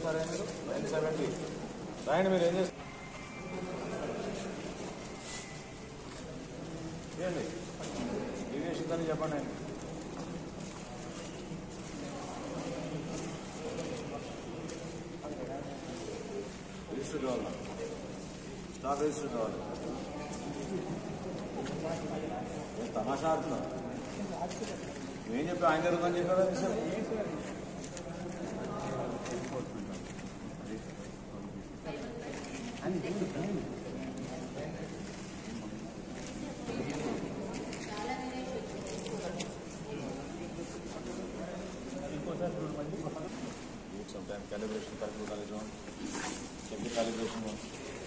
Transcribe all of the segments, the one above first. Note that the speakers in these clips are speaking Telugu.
చేస్తారా మీరు నైన్ సెవెంటీ రాయండి మీరు ఏం చేస్తారు చేయండి ఏం చేసిందని చెప్పండి ఆయన రిజిస్టర్ కావాలా స్టాక్ రిజిస్టర్ కావాలి ఏం తమాషా ఆడుతున్నా నువ్వేం చెప్పి ఆయన జరుగుతుందని చెప్పారా sir need some time calibration correct calibration check the calibration one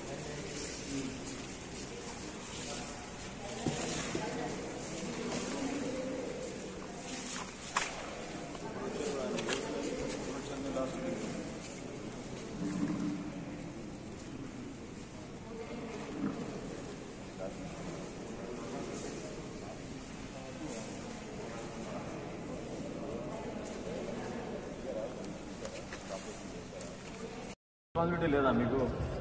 responsibility లేదా మీకు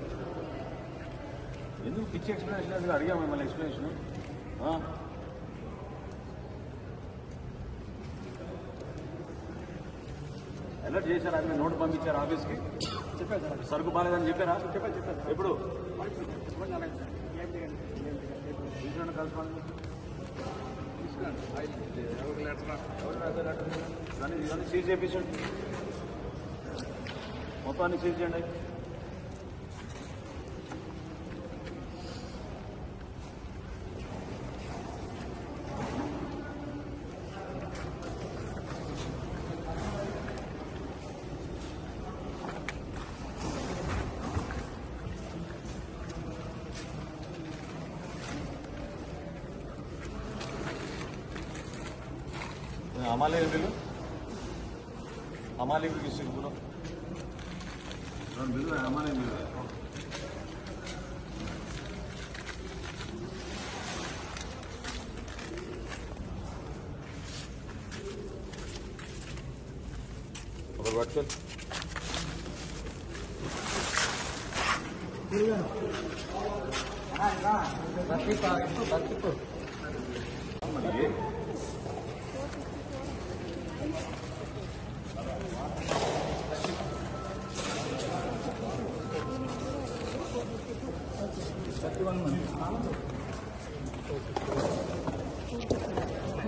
ఎందుకు పిచ్చి ఎక్స్ప్లెనేషన్ అది అడిగా మిమ్మల్ని ఎక్స్ప్లెనేషన్ అలర్ట్ చేశారా మీరు నోటు పంపించారు ఆఫీస్కి చెప్పారు సార్ సరుకు బాగాలేదని చెప్పారా చెప్పారు చెప్పారు సార్ ఎప్పుడు ఇవ్వండి అలాగే సార్ ఏం చేయండి ఏం చేయండి తీసుకురండి కలపాలి తీసుకురండి ఆయిల్ ఎవరికి లెటర్ ఎవరు రాశారు అక్కడ? ఇవన్నీ ఇవన్నీ సీజ్ చేయించండి మొత్తాన్ని సీజ్ చేయండి हमारे बिल हमारे भी किसी को बोलो बिल है हमारे बिल है खबर बात चल ये థర్టీ వన్ మంది